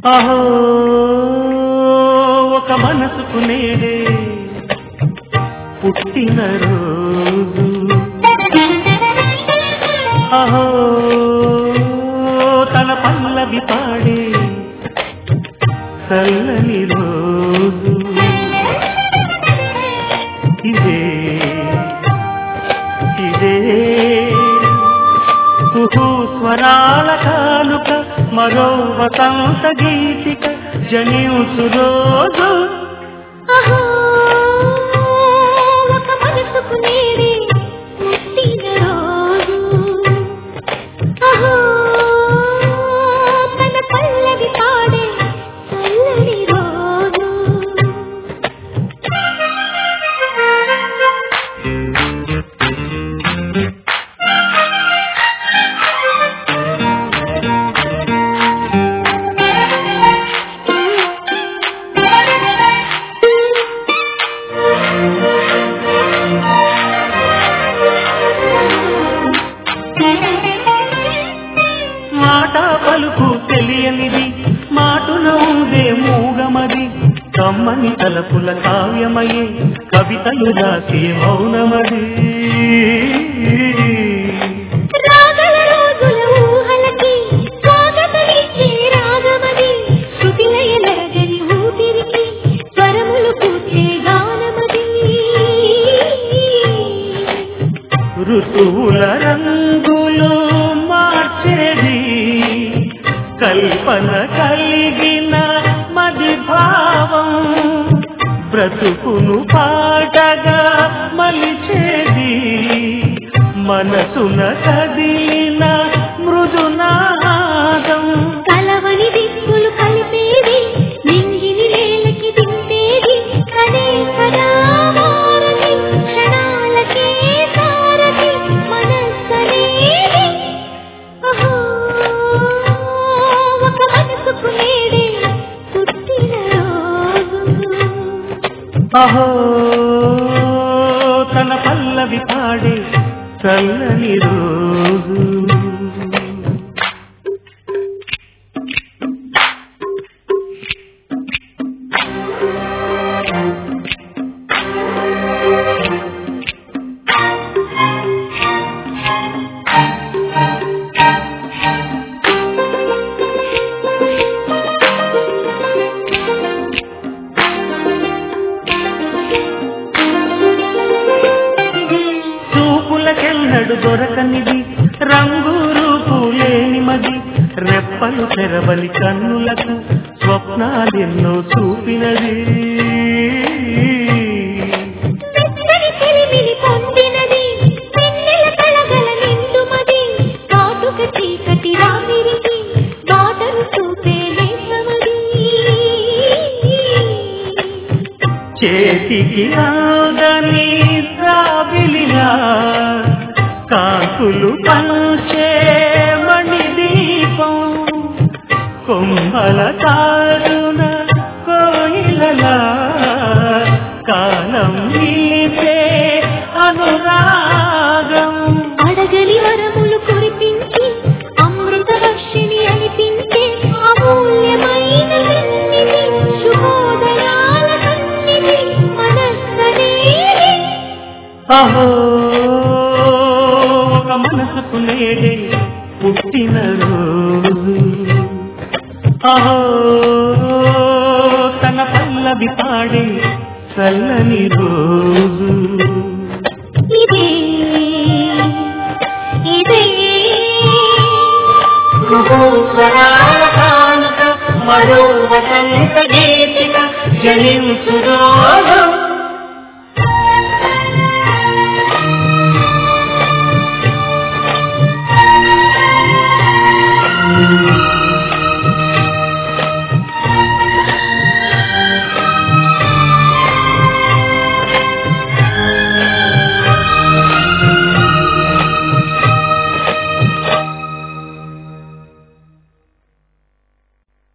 అహో ఒక మనసుకు నేడే పుట్టిన రోజు అహో తన పల్లవి పాడే చల్లని రోజు ఇదే ఇదే కుహు స్వరాల కానుక మరో వసంత గీతిక జనించు రోజు అహో ఒక మనసుకు నేడే పుట్టిన రోజు అహో తన పల్లవి పాడే చల్లని రోజు మాట పలుకు తెలియనిది మాటున ఉందే మూగమది కమ్మని తలపుల కావ్యమయే కవితలు రాసే మౌనమది రాగల రోజుల ఊహలకి స్వాగతమిచ్చే రాగమది శృతిలయలరగని ఊపిరికి స్వరములు కూర్చే గానమది ఋతువుల రంగులు మార్చేది కల్పన కలిగిన మది భావం బ్రతుకును పాటగా మలిచేది మనసున కదిలిన మృదునాదం కలవని దిక్కులు కలిపేది నింగిని నేలకి దింపేది కదే కదా మారది క్షణాలకే సారది మనస్సనేది అహో ఒక మనసుకు నేడే పుట్టిన రోజు అహో తన పల్లవి పాడే చల్లని రోజు చూపులకెన్నడు దొరకనిది రంగు రూపు లేనిమది రెప్పలు తెరవని కన్నులకు స్వప్నాలెన్నో చూపినది మెత్తని చెలిమిని పొందినది వెన్నెల కళగల నిండుమది కాటుక చీకటి రామిరికి బాటను చూపే లేసమది చేతికి ఆదని రావిలిలా కాకులు పంచే మణి దీపం కొమ్మల కారున కోయిలలా కాలం నిలిపే అనురాగం అడగలి వరములు కురిపించి అమృత వర్షిణి అనిపించే అమూల్యమైన సన్నిధి శుభోదయాల సన్నిధి మనస్సనేది అహో ఒక మనసుకు నేడే పుట్టిన రోజు అహో తన పల్లవి పాడే చల్లని రోజు ఇదే ఇదే మరో వసంత గీతిక జనించు రోజు